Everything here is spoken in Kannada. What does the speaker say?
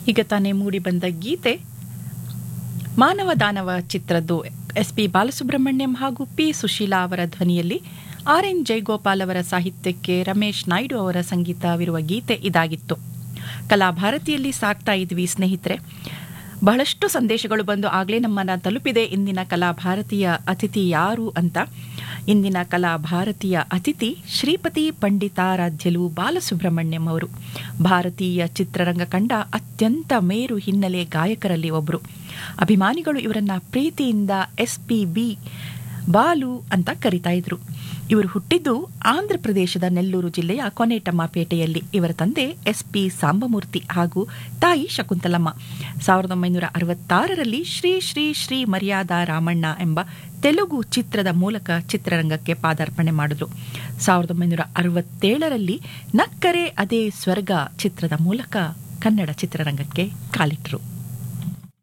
ಈಗ ತಾನೇ ಮೂಡಿ ಬಂದ ಗೀತೆ ಮಾನವ ದಾನವ ಚಿತ್ರದ್ದು ಎಸ್ ಪಿ ಬಾಲಸುಬ್ರಹ್ಮಣ್ಯಂ ಹಾಗೂ ಪಿ ಸುಶೀಲಾ ಅವರ ಧ್ವನಿಯಲ್ಲಿ ಆರ್ ಎನ್ ಜಯಗೋಪಾಲ್ ಅವರ ಸಾಹಿತ್ಯಕ್ಕೆ ರಮೇಶ್ ನಾಯ್ಡು ಅವರ ಸಂಗೀತವಿರುವ ಗೀತೆ ಇದಾಗಿತ್ತು ಕಲಾಭಾರತಿಯಲ್ಲಿ ಸಾಕ್ತಾ ಇದ್ವಿ ಸ್ನೇಹಿತರೆ ಬಹಳಷ್ಟು ಸಂದೇಶಗಳು ಬಂದು ಆಗಲೇ ನಮ್ಮನ್ನ ತಲುಪಿದೆ ಇಂದಿನ ಕಲಾಭಾರತೀಯ ಅತಿಥಿ ಯಾರು ಅಂತ ಇಂದಿನ ಕಲಾಭಾರತೀಯ ಅತಿಥಿ ಶ್ರೀಪತಿ ಪಂಡಿತಾರಾಧ್ಯಲು ಬಾಲಸುಬ್ರಹ್ಮಣ್ಯಂ ಅವರು ಭಾರತೀಯ ಚಿತ್ರರಂಗ ಕಂಡ ಅತ್ಯಂತ ಮೇರು ಹಿನ್ನೆಲೆ ಗಾಯಕರಲ್ಲಿ ಒಬ್ಬರು ಅಭಿಮಾನಿಗಳು ಇವರನ್ನ ಪ್ರೀತಿಯಿಂದ ಎಸ್ ಪಿ ಬಿ ಬಾಲು ಅಂತ ಕರಿತಾ ಇದ್ರು ಇವರು ಹುಟ್ಟಿದ್ದು ಆಂಧ್ರ ಪ್ರದೇಶದ ನೆಲ್ಲೂರು ಜಿಲ್ಲೆಯ ಕೊನೆಟಮ್ಮಪೇಟೆಯಲ್ಲಿ ಇವರ ತಂದೆ ಎಸ್ ಪಿ ಸಾಂಬಮೂರ್ತಿ ಹಾಗೂ ತಾಯಿ ಶಕುಂತಲಮ್ಮ ಸಾವಿರದ ಒಂಬೈನೂರ ಅರವತ್ತಾರರಲ್ಲಿ ಶ್ರೀ ಶ್ರೀ ಶ್ರೀ ಮರ್ಯಾದಾ ರಾಮಣ್ಣ ಎಂಬ ತೆಲುಗು ಚಿತ್ರದ ಮೂಲಕ ಚಿತ್ರರಂಗಕ್ಕೆ ಪಾದಾರ್ಪಣೆ ಮಾಡಿದ್ರು ಸಾವಿರದ ಒಂಬೈನೂರ ಅರವತ್ತೇಳರಲ್ಲಿ ನಕ್ಕರೆ ಅದೇ ಸ್ವರ್ಗ ಚಿತ್ರದ ಮೂಲಕ ಕನ್ನಡ ಚಿತ್ರರಂಗಕ್ಕೆ ಕಾಲಿಟ್ಟರು